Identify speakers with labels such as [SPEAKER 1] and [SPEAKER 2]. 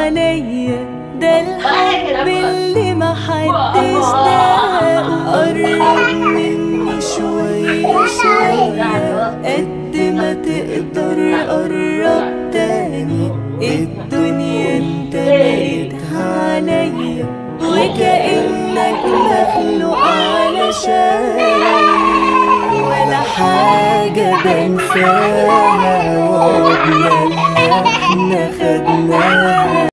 [SPEAKER 1] عليا ده الحب اللي محدش داقه قرب مني شوية شوية قد ما تقدر قرب تاني الدنيا انت لقيتها عليا وكأنك مخلوق علشان ولا حاجة بنساها وعدنا اللي احنا خدناها